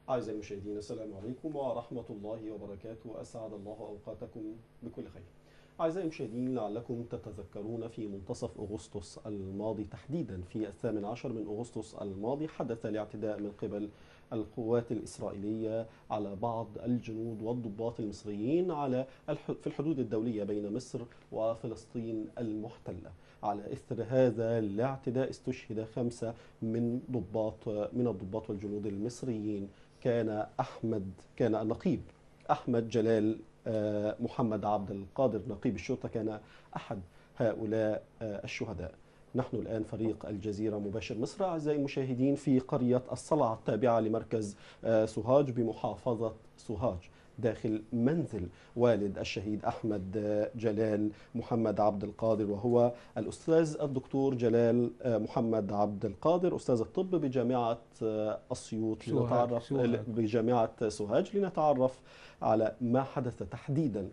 أعزائي المشاهدين السلام عليكم ورحمة الله وبركاته أسعد الله أوقاتكم بكل خير أعزائي المشاهدين لعلكم تتذكرون في منتصف أغسطس الماضي تحديدا في الثامن عشر من أغسطس الماضي حدث الاعتداء من قبل القوات الإسرائيلية على بعض الجنود والضباط المصريين على الح- في الحدود الدولية بين مصر وفلسطين المحتلة على إثر هذا الاعتداء استشهد خمسة من ضباط من الضباط والجنود المصريين كان أحمد كان النقيب أحمد جلال آه، محمد عبد القادر نقيب الشرطة كان أحد هؤلاء آه، الشهداء نحن الآن فريق الجزيرة مباشر مصر أعزائي المشاهدين في قرية الصلعة التابعة لمركز آه، سوهاج بمحافظة سوهاج داخل منزل والد الشهيد أحمد آه، جلال محمد عبد القادر وهو الأستاذ الدكتور جلال آه، محمد عبد القادر أستاذ الطب بجامعة آه، أسيوط سوهاج، لنتعرف سوهاج. بجامعة سوهاج لنتعرف على ما حدث تحديدا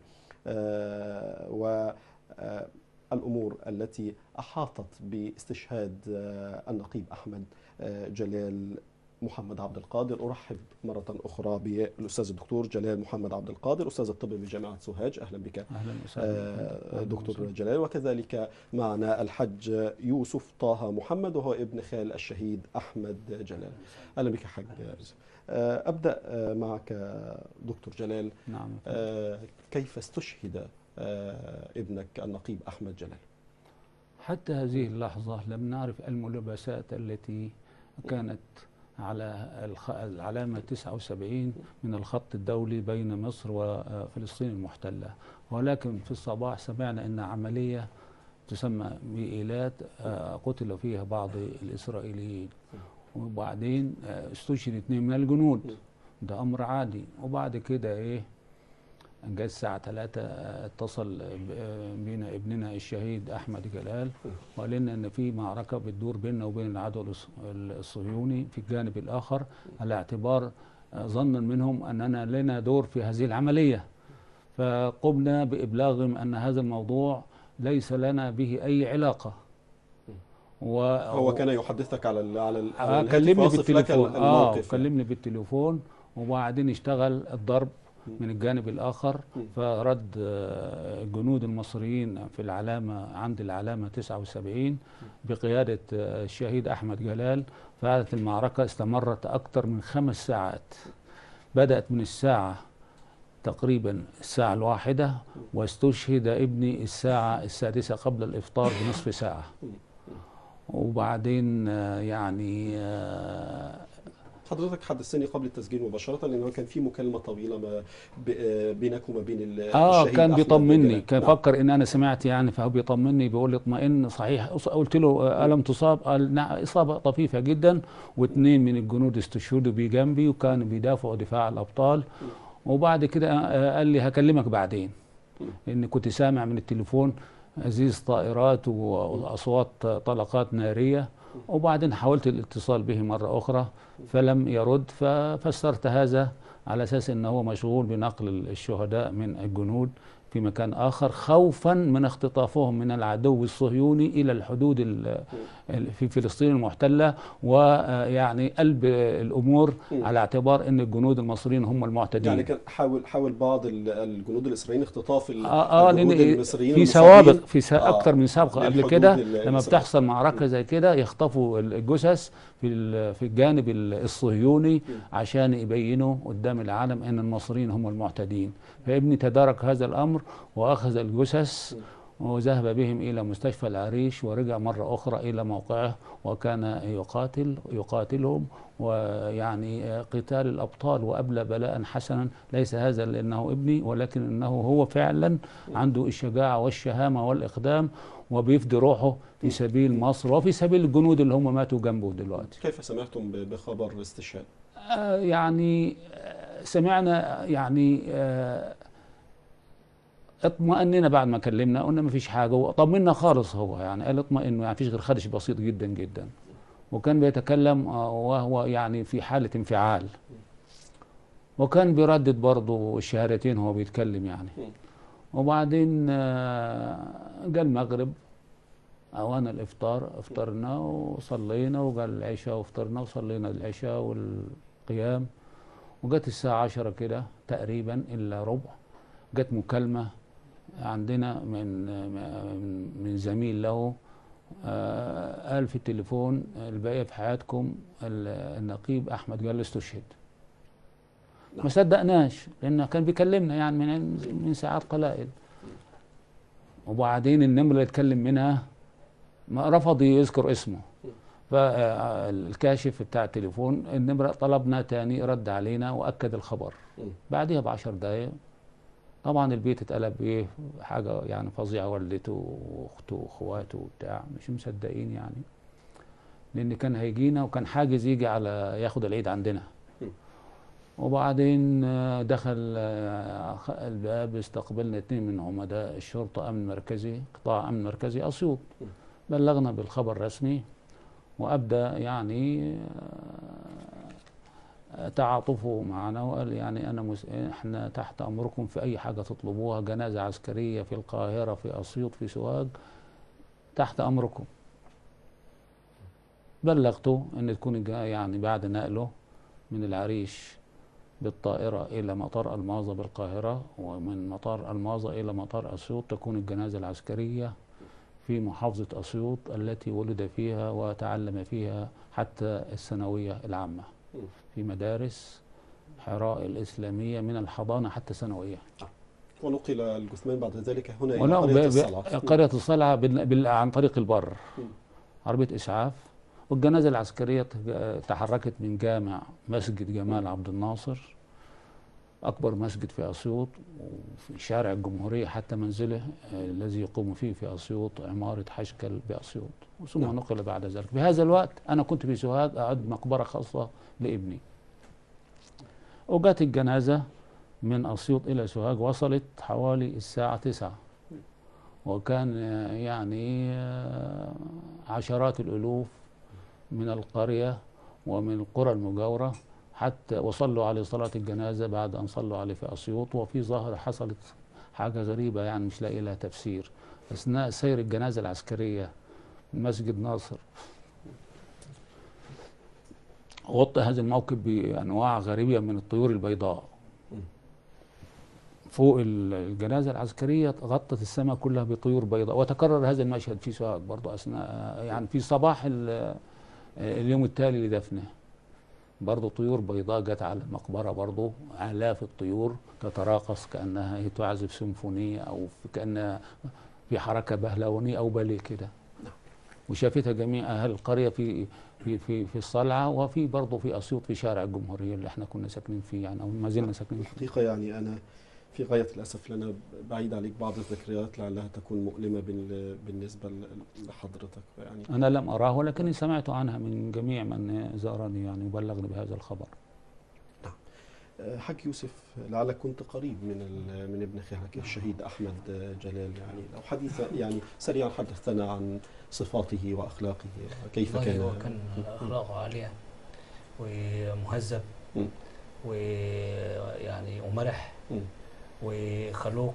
آه، و آه، الأمور التي أحاطت باستشهاد آه، النقيب أحمد آه، جلال محمد عبد القادر أرحب مرة أخرى بالأستاذ الدكتور جلال محمد عبد القادر أستاذ الطب بجامعة سوهاج أهلا بك اهلا وسهلا آه، أهلاً دكتور وسهلاً. جلال وكذلك معنا الحج يوسف طه محمد وهو ابن خال الشهيد أحمد جلال أهلا بك حاج يوسف آه، أبدأ آه، معك دكتور جلال نعم آه، كيف استشهد آه، ابنك النقيب أحمد جلال حتى هذه اللحظة لم نعرف الملابسات التي كانت على الخ- العلامة 79 من الخط الدولي بين مصر وفلسطين المحتلة ولكن في الصباح سمعنا أن عملية تسمى بإيلات آه، قتل فيها بعض الإسرائيليين وبعدين آه، استشهد اثنين من الجنود ده أمر عادي وبعد كده إيه جاء الساعة 3 اتصل ب- بينا ابننا الشهيد أحمد جلال وقال لنا إن في معركة بتدور بيننا وبين العدو الص- الصهيوني في الجانب الآخر على اعتبار آه، ظنا منهم أننا لنا دور في هذه العملية فقمنا بإبلاغهم أن هذا الموضوع ليس لنا به أي علاقة و... هو كان يحدثك على ال على ال على آه الهاتف كلمني ويصف لك بالتليفون اه الموقف كلمني بالتليفون وبعدين اشتغل الضرب من الجانب الاخر مم. فرد آه، الجنود المصريين في العلامه عند العلامه 79 بقياده آه، الشهيد احمد جلال فعادت المعركه استمرت اكثر من خمس ساعات بدات من الساعه تقريبا الساعه الواحده واستشهد ابني الساعه السادسه قبل الافطار بنصف ساعه وبعدين آه، يعني آه، حضرتك حدثتني قبل التسجيل مباشرة لأنه كان في مكالمة طويلة ما ب- آه، بينك وما بين ال- اه الشهيد كان أحمد بيطمني جلال. كان نعم. فكر ان انا سمعت يعني فهو بيطمني بيقول لي اطمئن صحيح أص- قلت له آه، الم تصاب قال نعم اصابه طفيفه جدا واثنين من الجنود استشهدوا بي جنبي وكانوا بيدافعوا دفاع الابطال وبعد كده آه، قال لي هكلمك بعدين ان كنت سامع من التليفون ازيز طائرات و- واصوات طلقات ناريه وبعدين حاولت الاتصال به مره اخرى فلم يرد ففسرت هذا على اساس انه هو مشغول بنقل الشهداء من الجنود في مكان اخر خوفا من اختطافهم من العدو الصهيوني الى الحدود ال- ال- في فلسطين المحتله ويعني قلب الامور مم. على اعتبار ان الجنود المصريين هم المعتدين يعني كان حاول حاول بعض ال- الجنود الإسرائيليين اختطاف ال- اه اه الجنود لان المصريين في المصابين. سوابق في سا آه، اكتر من سابقه قبل للحدود كده ال- لما الإسرائيلية. بتحصل معركه زي كده يخطفوا الجثث في ال- في الجانب ال- الصهيوني عشان يبينوا قدام العالم ان المصريين هم المعتدين فابني تدارك هذا الامر واخذ الجثث وذهب بهم الى مستشفى العريش ورجع مره اخرى الى موقعه وكان يقاتل يقاتلهم ويعني قتال الابطال وابلى بلاء حسنا ليس هذا لانه ابني ولكن انه هو فعلا عنده الشجاعه والشهامه والاقدام وبيفدي روحه في سبيل مصر وفي سبيل الجنود اللي هم ماتوا جنبه دلوقتي كيف سمعتم ب- بخبر الاستشهاد؟ آه، يعني آه، سمعنا يعني آه، اطمأننا بعد ما كلمنا قلنا ما فيش حاجه وطمنا خالص هو يعني قال اطمئنوا يعني فيش غير خدش بسيط جدا جدا وكان بيتكلم آه، وهو يعني في حاله انفعال وكان بيردد برضه الشهادتين وهو بيتكلم يعني وبعدين آه، جاء المغرب أوان الإفطار افطرنا وصلينا وقال العشاء وفطرنا وصلينا العشاء والقيام وجت الساعة عشرة كده تقريبا إلا ربع جت مكالمة عندنا من من- من زميل له آه، قال في التليفون الباقية في حياتكم ال- النقيب أحمد جلال استشهد نعم. ما صدقناش لأنه كان بيكلمنا يعني من من ساعات قلائل وبعدين النمرة اللي اتكلم منها ما رفض يذكر اسمه فالكاشف بتاع التليفون النمرة طلبنا تاني رد علينا وأكد الخبر مم. بعدها بعشر دقايق طبعا البيت اتقلب ايه حاجة يعني فظيعة والدته واخته واخواته وبتاع مش مصدقين يعني لأن كان هيجينا وكان حاجز يجي على ياخد العيد عندنا مم. وبعدين آه، دخل آه، خ- الباب استقبلنا اتنين من عمداء الشرطة أمن مركزي قطاع أمن مركزي أسيوط مم. بلغنا بالخبر الرسمي وأبدى يعني آه، تعاطفه معنا وقال يعني أنا مس... إحنا تحت أمركم في أي حاجة تطلبوها جنازة عسكرية في القاهرة في أسيوط في سوهاج تحت أمركم بلغته أن تكون الج- يعني بعد نقله من العريش بالطائرة إلى مطار الماظة بالقاهرة ومن مطار الماظة إلى مطار أسيوط تكون الجنازة العسكرية في محافظة أسيوط التي ولد فيها وتعلم فيها حتى الثانوية العامة مم. في مدارس حراء الإسلامية من الحضانة حتى ثانوية ونقل الجثمان بعد ذلك هنا إلى ولا قرية ب- ب- الصلعة قرية الصلعة بال- بال- عن طريق البر مم. عربية إسعاف والجنازة العسكرية ت- تحركت من جامع مسجد جمال عبد الناصر أكبر مسجد في أسيوط وفي شارع الجمهورية حتى منزله آه، الذي يقوم فيه في أسيوط عمارة حشكل بأسيوط ثم نعم. نقل بعد ذلك في هذا الوقت أنا كنت في سوهاج أعد مقبرة خاصة لابني وجات الجنازة من أسيوط إلى سوهاج وصلت حوالي الساعة تسعة وكان آه، يعني آه، عشرات الألوف من القرية ومن القرى المجاورة حتى وصلوا عليه صلاة الجنازة بعد أن صلوا عليه في أسيوط وفي ظاهرة حصلت حاجة غريبة يعني مش لاقي لها تفسير أثناء سير الجنازة العسكرية من مسجد ناصر غطى هذا الموكب بأنواع غريبة من الطيور البيضاء مم. فوق ال- الجنازة العسكرية غطت السماء كلها بطيور بيضاء وتكرر هذا المشهد في سوهاج برضه أثناء يعني في صباح ال- اليوم التالي لدفنه برضه طيور بيضاء جت على المقبرة برضه آلاف الطيور تتراقص كأنها هي تعزف سيمفونية أو في- كأنها في حركة بهلوانية أو باليه كده وشافتها جميع أهل القرية في في في في الصلعة وفي برضه في أسيوط في شارع الجمهورية اللي احنا كنا ساكنين فيه يعني أو ما زلنا ساكنين فيه الحقيقة يعني أنا في غاية الأسف لأنا بعيد عليك بعض الذكريات لعلها تكون مؤلمة بال- بالنسبة ل- لحضرتك يعني أنا لم أراه ولكني سمعت عنها من جميع من زارني يعني وبلغني بهذا الخبر آه، حاج يوسف لعلك كنت قريب من ال- من ابن خالك الشهيد أحمد جلال يعني لو حديث يعني سريعا حدثنا عن صفاته وأخلاقه كيف والله كان هو كان اخلاقه عاليه ومهذب مم. ويعني ومرح مم. وخلوق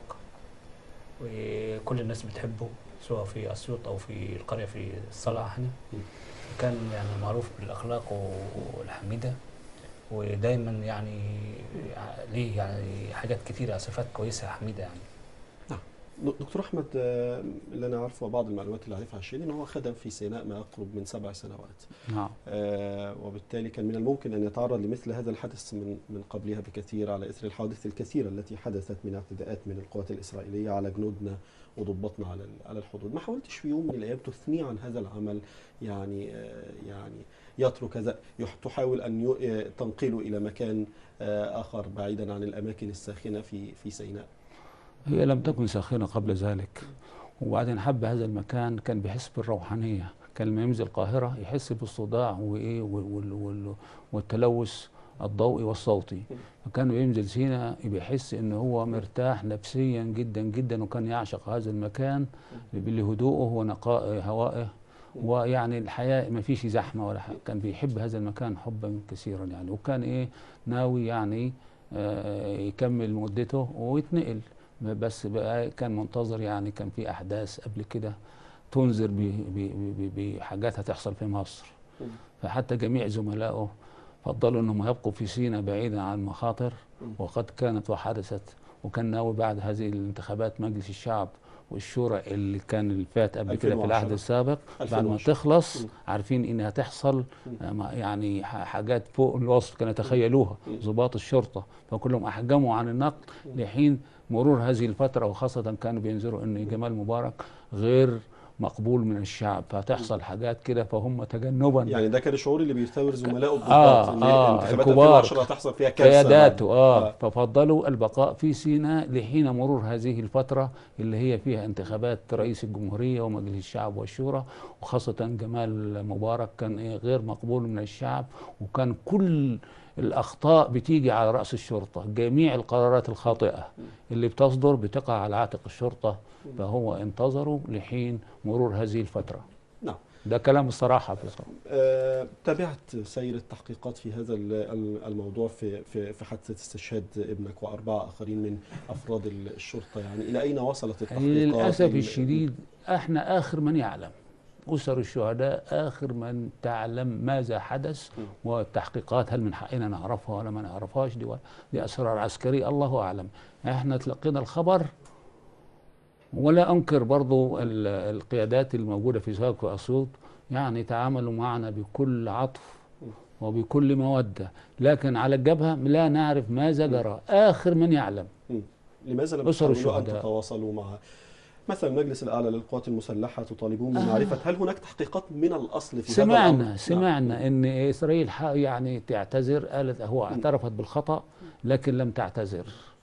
وكل الناس بتحبه سواء في اسيوط او في القريه في الصلعه يعني مم. كان يعني معروف بالاخلاق والحميده ودايما يعني ليه يعني حاجات كتيره صفات كويسه حميده يعني دكتور احمد آه، اللي انا عارفه وبعض المعلومات اللي عارفها عن الشهيد ان هو خدم في سيناء ما يقرب من سبع سنوات نعم آه، وبالتالي كان من الممكن ان يتعرض لمثل هذا الحدث من من قبلها بكثير على اثر الحوادث الكثيره التي حدثت من اعتداءات من القوات الاسرائيليه على جنودنا وضباطنا على ال- على الحدود، ما حاولتش في يوم من الايام تثني عن هذا العمل يعني آه، يعني يترك هذا يح- تحاول ان يو- آه، تنقله الى مكان آه، اخر بعيدا عن الاماكن الساخنه في في سيناء. هي لم تكن ساخنة قبل ذلك وبعدين حب هذا المكان كان بيحس بالروحانية كان لما ينزل القاهرة يحس بالصداع وإيه وال وال وال والتلوث الضوئي والصوتي فكان بينزل سينا بيحس إن هو مرتاح نفسيا جدا جدا وكان يعشق هذا المكان لهدوءه ونقاء هوائه ويعني الحياة ما فيش زحمة ولا حاجة كان بيحب هذا المكان حبا كثيرا يعني وكان إيه ناوي يعني آه، يكمل مدته ويتنقل بس بقى كان منتظر يعني كان في احداث قبل كده تنذر ب- ب- ب- ب- بحاجات هتحصل في مصر مم. فحتى جميع زملائه فضلوا انهم يبقوا في سيناء بعيدا عن المخاطر مم. وقد كانت وحدثت وكان ناوي بعد هذه الانتخابات مجلس الشعب والشورى اللي كان اللي فات قبل كده في 2010. العهد السابق بعد ما 2010. تخلص مم. عارفين انها تحصل مم. آه، ما- يعني ح- حاجات فوق الوصف كانوا يتخيلوها مم. ضباط الشرطه فكلهم احجموا عن النقد مم. لحين مرور هذه الفتره وخاصه كانوا بينذروا ان جمال مبارك غير مقبول من الشعب فتحصل حاجات كده فهم تجنبا يعني ده كان الشعور اللي بيثور زملائه الضباط آه، ان آه، انتخابات الكبار. 2010 هتحصل فيها كارثه قياداته آه. آه. ففضلوا البقاء في سيناء لحين مرور هذه الفترة اللي هي فيها انتخابات رئيس الجمهورية ومجلس الشعب والشورى وخاصة جمال مبارك كان إيه غير مقبول من الشعب وكان كل الأخطاء بتيجي على رأس الشرطة جميع القرارات الخاطئة اللي بتصدر بتقع على عاتق الشرطة فهو انتظروا لحين مرور هذه الفترة نعم ده كلام الصراحة في صراحة. آه، تابعت سير التحقيقات في هذا ال- ال- الموضوع في في في حادثه استشهاد ابنك واربعه اخرين من افراد الشرطه يعني الى اين وصلت التحقيقات للأسف ال- الشديد احنا آخر من يعلم أسر الشهداء آخر من تعلم ماذا حدث م. والتحقيقات هل من حقنا نعرفها ولا ما نعرفهاش دي, دي أسرار عسكرية الله أعلم احنا تلقينا الخبر ولا أنكر برضو ال- القيادات الموجودة في سواك وأسيوط يعني تعاملوا معنا بكل عطف وبكل مودة لكن على الجبهة لا نعرف ماذا جرى آخر من يعلم لماذا لم أسر تحاولوا ان الشهداء. تتواصلوا مع مثلا المجلس الاعلى للقوات المسلحه تطالبون بمعرفه هل هناك تحقيقات من الاصل في هذا الامر؟ سمعنا نعم. سمعنا ان اسرائيل ح- يعني تعتذر قالت هو اعترفت بالخطا لكن لم تعتذر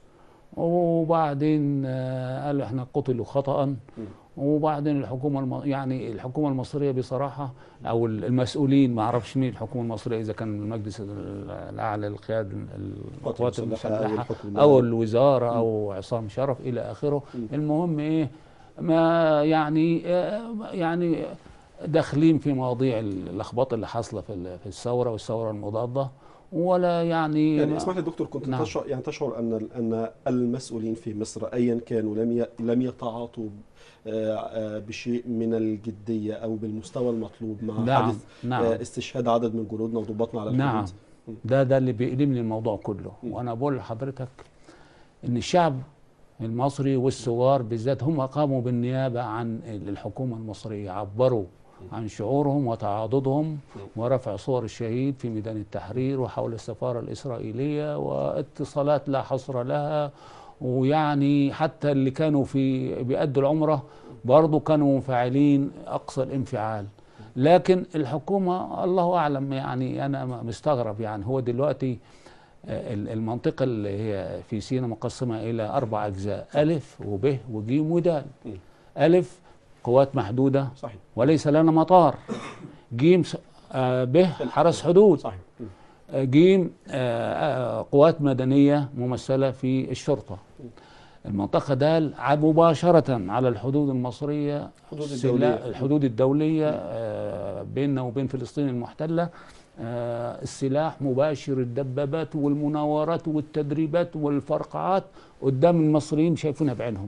وبعدين آه، قالوا احنا قتلوا خطا وبعدين الحكومه الم... يعني الحكومه المصريه بصراحه او المسؤولين ما اعرفش مين الحكومه المصريه اذا كان المجلس ال- الاعلى للقياده القوات المسلحة أو المسلحه الحكومة. او الوزاره او عصام شرف الى اخره مم. المهم ايه ما يعني آه، يعني داخلين في مواضيع اللخبطه اللي حاصله في ال- في الثوره والثوره المضاده ولا يعني يعني اسمح لي دكتور كنت نعم. تشعر يعني تشعر ان ان المسؤولين في مصر ايا كانوا لم ي- لم يتعاطوا آه، آه، بشيء من الجديه او بالمستوى المطلوب مع نعم حادث نعم آه، استشهاد عدد من جنودنا وضباطنا على الحدود نعم ده ده اللي بيقلمني الموضوع كله م. وانا بقول لحضرتك ان الشعب المصري والثوار بالذات هم قاموا بالنيابه عن الحكومه المصريه عبروا عن شعورهم وتعاضدهم ورفع صور الشهيد في ميدان التحرير وحول السفاره الاسرائيليه واتصالات لا حصر لها ويعني حتى اللي كانوا في بيأدوا العمره برضه كانوا منفعلين اقصى الانفعال لكن الحكومه الله اعلم يعني انا مستغرب يعني هو دلوقتي آه، ال- المنطقه اللي هي في سيناء مقسمه الى اربع اجزاء الف وب وجيم ودال م. الف قوات محدوده صحيح وليس لنا مطار جيم س- آه، ب حرس حدود صحيح م. آه، جيم آه، آه، قوات مدنية ممثلة في الشرطة المنطقة دال ع- مباشرة على الحدود المصرية الحدود سلا- الدولية. الحدود الدولية آه، بيننا وبين فلسطين المحتلة آه، السلاح مباشر الدبابات والمناورات والتدريبات والفرقعات قدام المصريين شايفينها بعينهم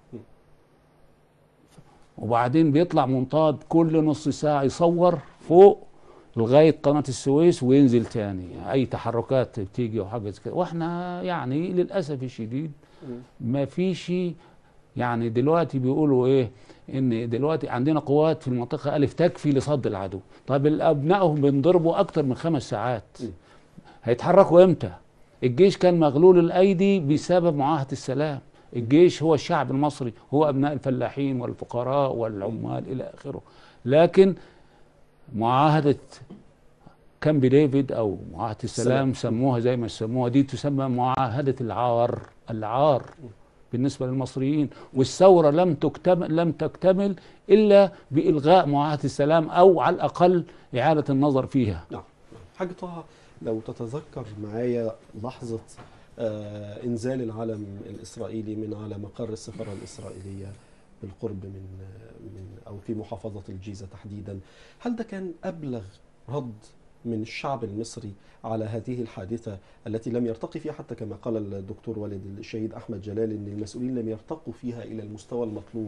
وبعدين بيطلع منطاد كل نص ساعة يصور فوق لغاية قناة السويس وينزل تاني أي تحركات بتيجي وحاجة زي كده وإحنا يعني للأسف الشديد ما فيش يعني دلوقتي بيقولوا إيه إن دلوقتي عندنا قوات في المنطقة ألف تكفي لصد العدو طب أبنائهم بينضربوا أكتر من خمس ساعات م. هيتحركوا إمتى الجيش كان مغلول الأيدي بسبب معاهدة السلام الجيش هو الشعب المصري هو أبناء الفلاحين والفقراء والعمال إلى آخره لكن معاهدة كامب ديفيد أو معاهدة السلام سموها زي ما سموها دي تسمى معاهدة العار العار بالنسبة للمصريين والثورة لم تكتمل لم تكتمل إلا بإلغاء معاهدة السلام أو على الأقل إعادة النظر فيها نعم حاج طه لو تتذكر معايا لحظة آه إنزال العلم الإسرائيلي من على مقر السفارة الإسرائيلية بالقرب من من أو في محافظة الجيزة تحديدا هل ده كان أبلغ رد من الشعب المصري على هذه الحادثة التي لم يرتقي فيها حتى كما قال الدكتور والد الشهيد أحمد جلال أن المسؤولين لم يرتقوا فيها إلى المستوى المطلوب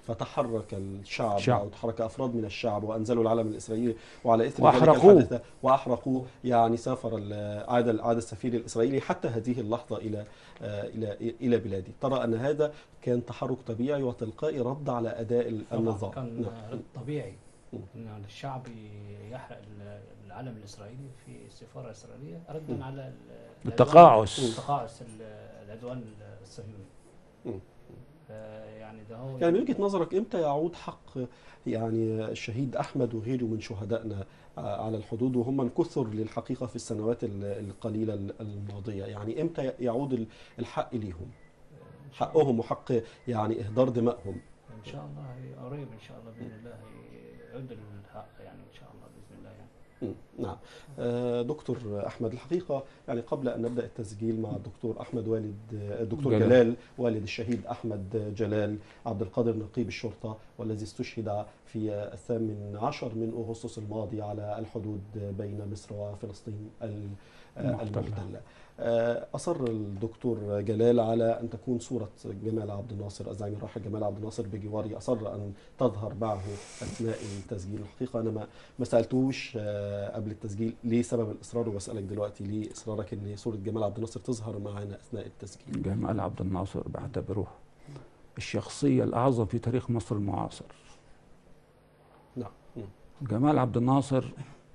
فتحرك الشعب شعب. او تحرك افراد من الشعب وانزلوا العلم الاسرائيلي وعلى اثر وأحرقوه. ذلك الحادثه واحرقوه يعني سافر ال- عاد عاد السفير الاسرائيلي حتى هذه اللحظه الى آه، الى الى بلادي ترى ان هذا كان تحرك طبيعي وتلقائي رد على اداء ال- طبعاً النظام كان نعم. رد طبيعي مم. ان الشعب يحرق ال- العلم الاسرائيلي في السفاره الاسرائيليه مم. ردا على ال- العدوان- التقاعس. التقاعس ال- العدوان الصهيوني مم. آه، يعني ده هو يعني من وجهه نظرك امتى يعود حق يعني الشهيد احمد وغيره من شهدائنا آه، على الحدود وهم من كثر للحقيقه في السنوات ال- القليله الماضيه يعني امتى يعود ال- الحق ليهم إن شاء الله- حقهم وحق يعني اهدار دمائهم ان شاء الله هي- قريب ان شاء الله باذن الله يعود الحق يعني ان شاء الله باذن الله يعني مم، نعم آه، دكتور احمد الحقيقه يعني قبل ان نبدا التسجيل مع الدكتور احمد والد آه، الدكتور جلال. جلال, والد الشهيد احمد جلال عبد القادر نقيب الشرطه والذي استشهد في الثامن عشر من اغسطس الماضي على الحدود بين مصر وفلسطين ال- آه، المحتلة. المحتله آه، اصر الدكتور جلال على ان تكون صوره جمال عبد الناصر الزعيم الراحل جمال عبد الناصر بجواري اصر ان تظهر معه اثناء التسجيل الحقيقه انا ما ما سالتوش آه، قبل التسجيل ليه سبب الاصرار وبسالك دلوقتي ليه اصرارك ان صوره جمال عبد الناصر تظهر معنا اثناء التسجيل جمال عبد الناصر بعتبره الشخصية الأعظم في تاريخ مصر المعاصر نعم مم. جمال عبد الناصر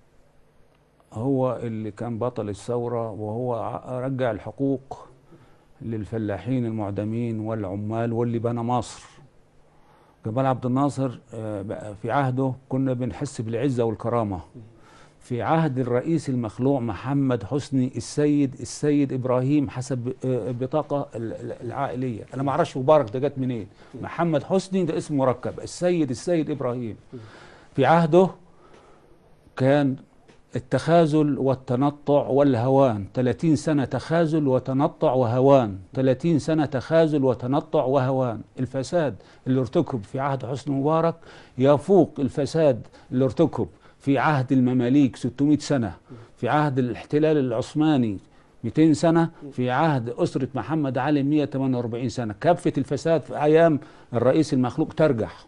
هو اللي كان بطل الثورة وهو ع- رجع الحقوق للفلاحين المعدمين والعمال واللي بنى مصر جمال عبد الناصر آه، بقى في عهده كنا بنحس بالعزة والكرامة في عهد الرئيس المخلوع محمد حسني السيد السيد ابراهيم حسب آه، البطاقه ال- ال- العائليه انا ما اعرفش مبارك ده جت منين محمد حسني ده اسم مركب السيد السيد ابراهيم في عهده كان التخاذل والتنطع والهوان 30 سنة تخاذل وتنطع وهوان 30 سنة تخاذل وتنطع وهوان الفساد اللي ارتكب في عهد حسني مبارك يفوق الفساد اللي ارتكب في عهد المماليك 600 سنة في عهد الاحتلال العثماني 200 سنة في عهد أسرة محمد علي 148 سنة كافة الفساد في أيام الرئيس المخلوق ترجح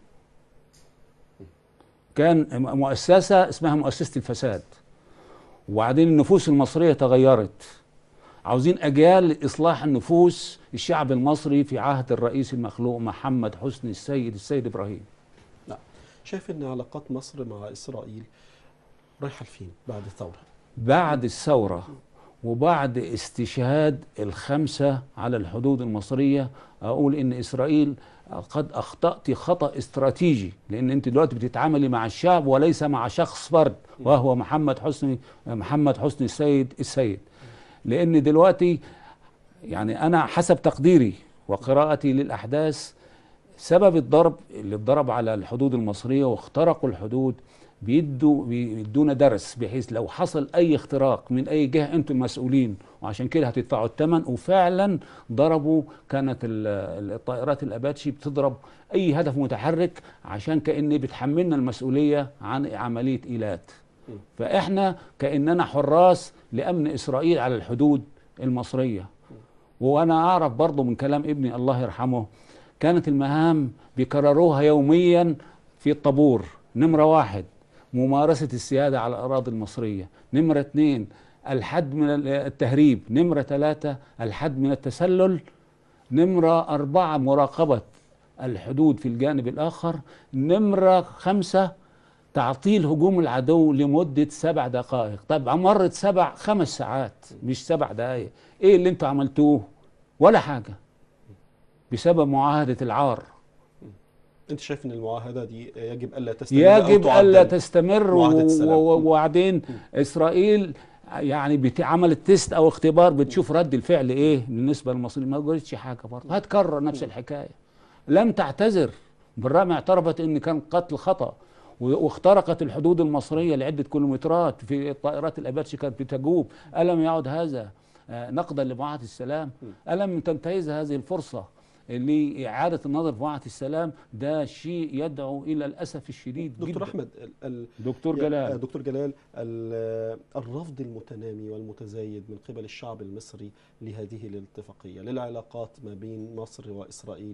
كان مؤسسة اسمها مؤسسة الفساد وبعدين النفوس المصرية تغيرت عاوزين أجيال إصلاح النفوس الشعب المصري في عهد الرئيس المخلوق محمد حسني السيد السيد إبراهيم شايف ان علاقات مصر مع اسرائيل رايحه لفين بعد الثوره بعد الثورة وبعد استشهاد الخمسة على الحدود المصرية أقول إن إسرائيل قد أخطأت خطأ استراتيجي لأن أنت دلوقتي بتتعاملي مع الشعب وليس مع شخص فرد وهو محمد حسني محمد حسني السيد السيد لأن دلوقتي يعني أنا حسب تقديري وقراءتي للأحداث سبب الضرب اللي اتضرب على الحدود المصرية واخترقوا الحدود بيدوا بيدونا درس بحيث لو حصل اي اختراق من اي جهه انتم المسؤولين وعشان كده هتدفعوا الثمن وفعلا ضربوا كانت ال- الطائرات الاباتشي بتضرب اي هدف متحرك عشان كان بتحملنا المسؤوليه عن عمليه ايلات م. فاحنا كاننا حراس لامن اسرائيل على الحدود المصريه وانا اعرف برضه من كلام ابني الله يرحمه كانت المهام بيكرروها يوميا في الطابور نمره واحد ممارسة السيادة على الأراضي المصرية نمرة اثنين الحد من التهريب نمرة ثلاثة الحد من التسلل نمرة أربعة مراقبة الحدود في الجانب الآخر نمرة خمسة تعطيل هجوم العدو لمدة سبع دقائق طبعا مرت سبع خمس ساعات مش سبع دقائق ايه اللي انتوا عملتوه ولا حاجة بسبب معاهدة العار انت شايف ان المعاهده دي يجب الا تستمر أو يجب تعدل؟ الا تستمر و- معاهدة السلام. و- وبعدين اسرائيل يعني بت- عملت تيست او اختبار بتشوف رد الفعل ايه بالنسبه للمصريين ما قالتش حاجه برضه هتكرر نفس الحكايه لم تعتذر بالرغم اعترفت ان كان قتل خطا و- واخترقت الحدود المصريه لعده كيلومترات في الطائرات الاباتشي كانت بتجوب الم يعد هذا آه، نقدا لمعاهده السلام الم تنتهز هذه الفرصه لإعادة النظر في معاهدة السلام ده شيء يدعو إلى الأسف الشديد دكتور جدا. احمد ال- ال- دكتور يا- آه، جلال دكتور جلال ال- الرفض المتنامي والمتزايد من قبل الشعب المصري لهذه الاتفاقية للعلاقات ما بين مصر وإسرائيل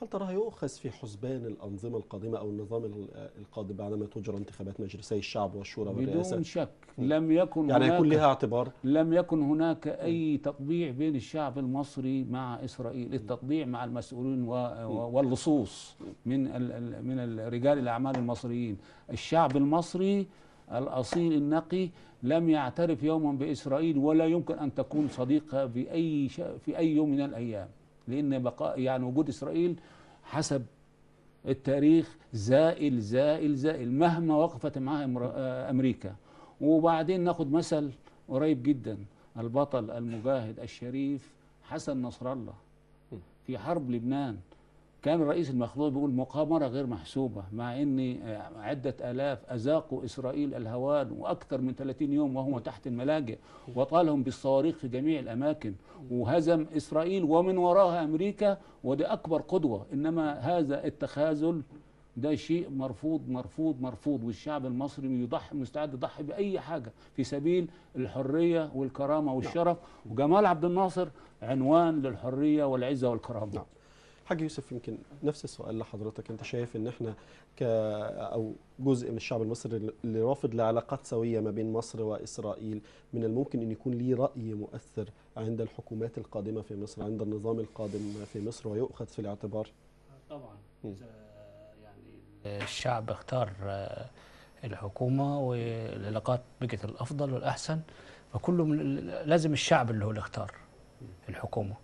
هل تراها يؤخذ في حسبان الأنظمة القادمة أو النظام ال- القادم بعدما تجرى انتخابات مجلسي الشعب والشورى والرئاسة بدون شك مم. لم يكن يعني هناك يكون لها اعتبار لم يكن هناك أي تطبيع بين الشعب المصري مع إسرائيل التطبيع مع المسؤولين و- و- واللصوص من ال- ال- من رجال الأعمال المصريين الشعب المصري الأصيل النقي لم يعترف يوما بإسرائيل ولا يمكن أن تكون صديقة في أي ش- في أي يوم من الأيام لأن بقاء يعني وجود إسرائيل حسب التاريخ زائل زائل زائل مهما وقفت معها إمرا- آه، أمريكا وبعدين ناخد مثل قريب جدا البطل المجاهد الشريف حسن نصر الله في حرب لبنان كان الرئيس المخلوع بيقول مقامرة غير محسوبة مع ان آه، عدة آلاف أذاقوا إسرائيل الهوان وأكثر من 30 يوم وهم تحت الملاجئ وطالهم بالصواريخ في جميع الأماكن وهزم إسرائيل ومن وراها أمريكا ودي أكبر قدوة إنما هذا التخاذل ده شيء مرفوض مرفوض مرفوض والشعب المصري يضحي مستعد يضحي بأي حاجة في سبيل الحرية والكرامة والشرف وجمال عبد الناصر عنوان للحرية والعزة والكرامة نعم. حاج يوسف يمكن نفس السؤال لحضرتك انت شايف ان احنا ك او جزء من الشعب المصري اللي رافض لعلاقات سويه ما بين مصر واسرائيل من الممكن ان يكون ليه راي مؤثر عند الحكومات القادمه في مصر عند النظام القادم في مصر ويؤخذ في الاعتبار طبعا مم. إذا يعني الشعب اختار آه، الحكومة والعلاقات بقت الأفضل والأحسن فكله من لازم الشعب اللي هو اللي اختار الحكومة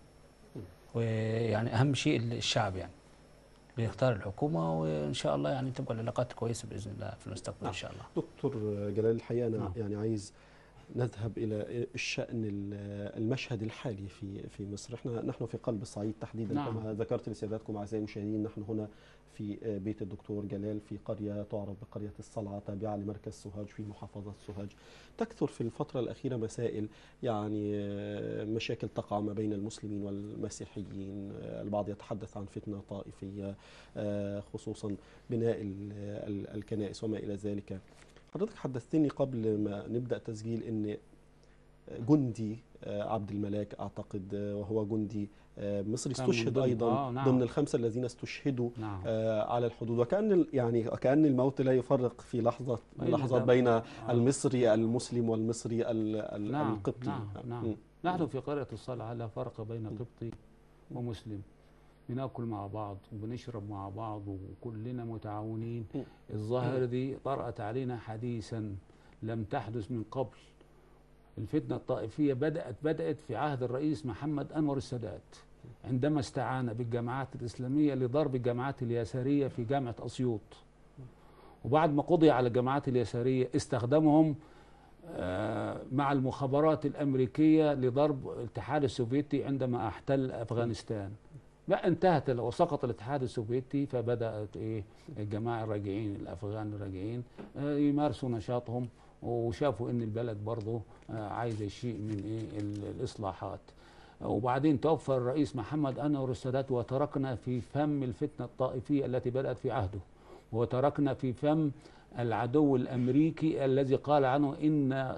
ويعني أهم شيء الشعب يعني بيختار الحكومة وإن شاء الله يعني تبقى العلاقات كويسة بإذن الله في المستقبل إن شاء الله دكتور جلال الحقيقه انا نعم. يعني عايز نذهب الى الشان ال- المشهد الحالي في في مصر احنا نحن في قلب الصعيد تحديدا نعم. كما ذكرت لسيادتكم اعزائي المشاهدين نحن هنا في بيت الدكتور جلال في قريه تعرف بقريه الصلعه تابعه لمركز سوهاج في محافظه سوهاج تكثر في الفتره الاخيره مسائل يعني آه، مشاكل تقع ما بين المسلمين والمسيحيين آه، البعض يتحدث عن فتنه طائفيه آه، خصوصا بناء ال- ال- الكنائس وما الى ذلك حضرتك حدثتني قبل ما نبدا تسجيل ان جندي آه، عبد الملاك اعتقد آه، وهو جندي آه، مصري كان من استشهد ضمن- ايضا آه، نعم. ضمن الخمسه الذين استشهدوا نعم آه، على الحدود وكان ال- يعني كان الموت لا يفرق في لحظه بين لحظات ده- بين آه. المصري المسلم والمصري ال- ال- نعم القبطي نعم نعم مم. نحن في قرية الصلعة لا فرق بين قبطي ومسلم بناكل مع بعض وبنشرب مع بعض وكلنا متعاونين مم. الظاهرة دي طرأت علينا حديثا لم تحدث من قبل الفتنة الطائفية بدأت بدأت في عهد الرئيس محمد أنور السادات عندما استعان بالجماعات الإسلامية لضرب الجماعات اليسارية في جامعة أسيوط وبعد ما قضي على الجماعات اليسارية استخدمهم آه، مع المخابرات الأمريكية لضرب الاتحاد السوفيتي عندما احتل أفغانستان بقى انتهت ال- وسقط الاتحاد السوفيتي فبدأت إيه الجماعة الراجعين الأفغان الراجعين آه، يمارسوا نشاطهم وشافوا ان البلد برضه آه، عايزه شيء من ايه ال- الاصلاحات وبعدين توفى الرئيس محمد انور السادات وتركنا في فم الفتنه الطائفيه التي بدات في عهده وتركنا في فم العدو الامريكي الذي قال عنه ان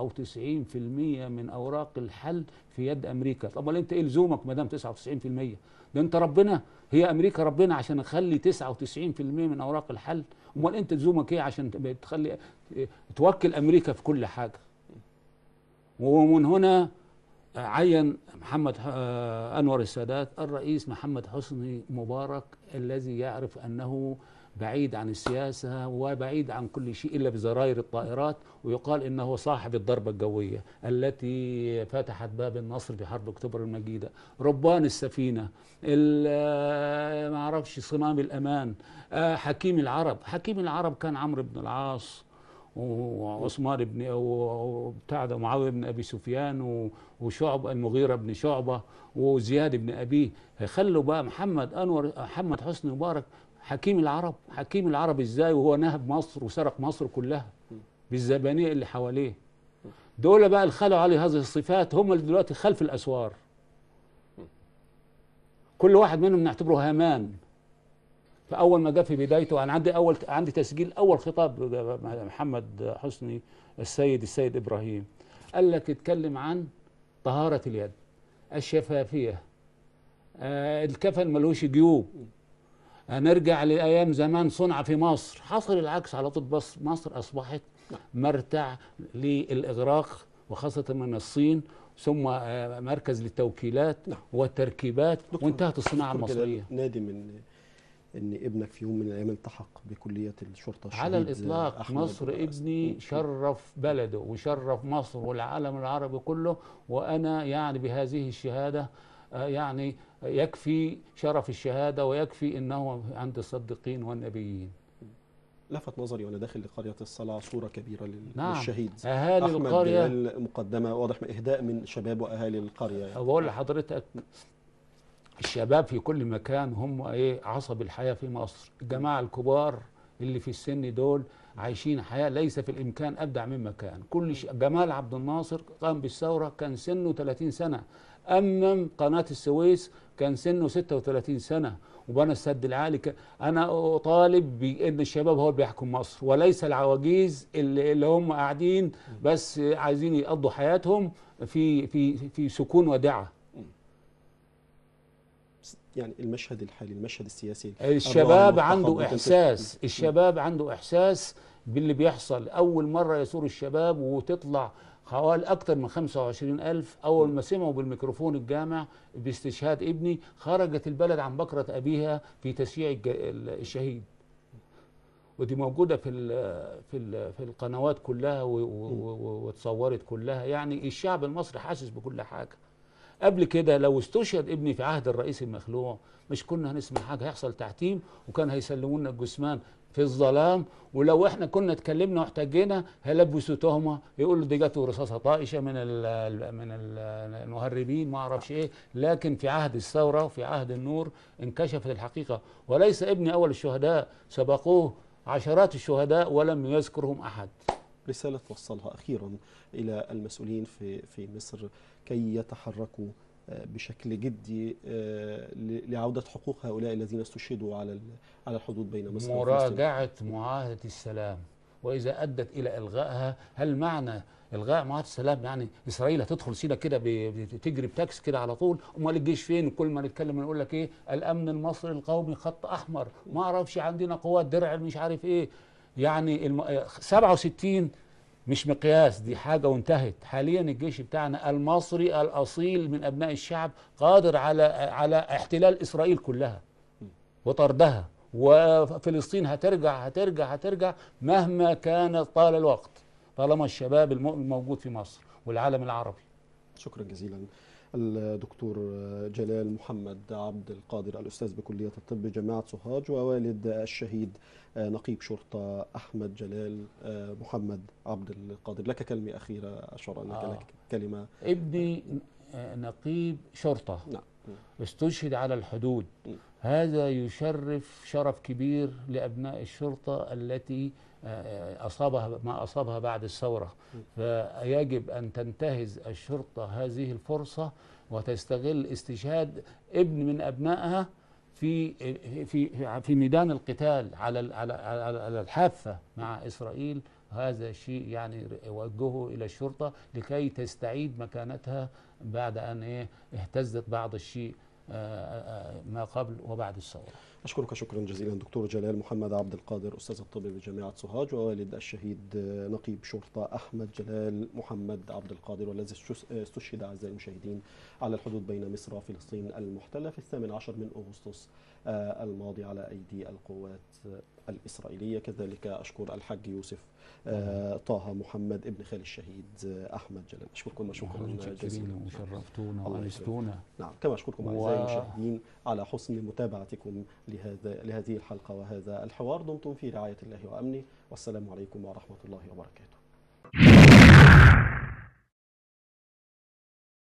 99% من اوراق الحل في يد امريكا طب امال انت ايه لزومك ما دام 99% ده انت ربنا هي امريكا ربنا عشان نخلي 99% من اوراق الحل امال انت لزومك ايه عشان تبقى تخلي توكل امريكا في كل حاجه ومن هنا عين محمد ح- آه، انور السادات الرئيس محمد حسني مبارك الذي يعرف انه بعيد عن السياسه وبعيد عن كل شيء الا بزراير الطائرات ويقال انه صاحب الضربه الجويه التي فتحت باب النصر في حرب اكتوبر المجيده ربان السفينه ال- آه، ما اعرفش صمام الامان آه، حكيم العرب حكيم العرب كان عمرو بن العاص وعثمان بن وبتاع ده معاويه بن ابي سفيان و- وشعب المغيره بن شعبه وزياد بن ابيه خلوا بقى محمد انور محمد حسني مبارك حكيم العرب حكيم العرب ازاي وهو نهب مصر وسرق مصر كلها بالزبانيه اللي حواليه دول بقى اللي خلوا عليه هذه الصفات هم اللي دلوقتي خلف الاسوار كل واحد منهم نعتبره هامان فاول ما جاء في بدايته انا عندي اول عندي تسجيل اول خطاب محمد حسني السيد السيد ابراهيم قال لك اتكلم عن طهاره اليد الشفافيه آه الكفن ملوش جيوب هنرجع لايام زمان صنع في مصر حصل العكس على طول بس مصر اصبحت مرتع للاغراق وخاصه من الصين ثم آه، مركز للتوكيلات نعم. والتركيبات دكتور- وانتهت الصناعه دكتور جلال، المصريه نادم ان ان ابنك في يوم من الايام التحق بكليه الشرطه الشهيد على الاطلاق أحمد مصر رأس. ابني شرف بلده وشرف مصر والعالم العربي كله وانا يعني بهذه الشهاده آه، يعني يكفي شرف الشهاده ويكفي انه عند الصديقين والنبيين لفت نظري وانا داخل لقريه الصلاه صوره كبيره لل- نعم. للشهيد اهالي احمد القريه جلال مقدمه واضح من اهداء من شباب واهالي القريه يعني. بقول لحضرتك الشباب في كل مكان هم ايه عصب الحياه في مصر الجماعه الكبار اللي في السن دول عايشين حياه ليس في الامكان ابدع مما كان كل ش... جمال عبد الناصر قام بالثوره كان سنه 30 سنه امم قناه السويس كان سنه 36 سنه وبنى السد العالي ك... انا اطالب بان الشباب هو اللي بيحكم مصر وليس العواجيز اللي, اللي هم قاعدين بس عايزين يقضوا حياتهم في في في سكون ودعه يعني المشهد الحالي المشهد السياسي الشباب الراهن عنده والتخبط احساس الشباب عنده احساس باللي بيحصل اول مره يثور الشباب وتطلع حوالي اكتر من 25 ألف أول ما سمعوا بالميكروفون الجامع باستشهاد ابني خرجت البلد عن بكرة أبيها في تشييع الج- ال- الشهيد ودي موجودة في ال في ال في القنوات كلها و- و- و- واتصورت كلها يعني الشعب المصري حاسس بكل حاجة قبل كده لو استشهد ابني في عهد الرئيس المخلوع مش كنا هنسمع حاجه هيحصل تعتيم وكان هيسلموا لنا الجثمان في الظلام ولو احنا كنا اتكلمنا واحتجينا هيلبسوا تهمه يقولوا دي جت رصاصه طائشه من ال من ال المهربين ما اعرفش ايه لكن في عهد الثوره وفي عهد النور انكشفت الحقيقه وليس ابني اول الشهداء سبقوه عشرات الشهداء ولم يذكرهم احد رسالة توصلها أخيرا إلى المسؤولين في في مصر كي يتحركوا آه، بشكل جدي آه، ل- لعودة حقوق هؤلاء الذين استشهدوا على ال- على الحدود بين مصر وفلسطين مراجعة معاهدة السلام وإذا أدت إلى إلغائها هل معنى إلغاء معاهدة السلام يعني إسرائيل هتدخل سينا كده ب- بتجري بتاكس كده على طول أمال الجيش فين كل ما نتكلم نقول لك إيه الأمن المصري القومي خط أحمر ما أعرفش عندنا قوات درع مش عارف إيه يعني الم... 67 مش مقياس دي حاجة وانتهت حاليا الجيش بتاعنا المصري الأصيل من أبناء الشعب قادر على على احتلال إسرائيل كلها وطردها وفلسطين هترجع هترجع هترجع مهما كان طال الوقت طالما الشباب المؤمن موجود في مصر والعالم العربي شكرا جزيلا الدكتور جلال محمد عبد القادر الأستاذ بكلية الطب جامعة سوهاج ووالد الشهيد نقيب شرطة أحمد جلال محمد عبد القادر لك كلمة أخيرة أشعر أنك آه. لك كلمة ابني آه، نقيب شرطة نعم استشهد على الحدود م. هذا يشرف شرف كبير لأبناء الشرطة التي آه، أصابها ما أصابها بعد الثورة فيجب أن تنتهز الشرطة هذه الفرصة وتستغل استشهاد ابن من أبنائها في في في ميدان القتال على ال- على على على الحافة مع إسرائيل هذا شيء يعني وجهه إلى الشرطة لكي تستعيد مكانتها بعد أن إيه اهتزت بعض الشيء آه، آه، ما قبل وبعد الثورة أشكرك شكرا جزيلا دكتور جلال محمد عبد القادر أستاذ الطب بجامعة سوهاج ووالد الشهيد نقيب شرطة أحمد جلال محمد عبد القادر والذي استش- استشهد أعزائي المشاهدين على الحدود بين مصر وفلسطين المحتلة في الثامن عشر من أغسطس آه، الماضي على أيدي القوات آه، الإسرائيلية كذلك أشكر الحاج يوسف آه، طه محمد ابن خال الشهيد آه، أحمد جلال أشكركم شكرا متشكرين جزيلا وشرفتونا الله وأنستونا نعم كما أشكركم و- أعزائي المشاهدين على حسن متابعتكم لهذا لهذه الحلقة وهذا الحوار دمتم في رعاية الله وأمنه والسلام عليكم ورحمة الله وبركاته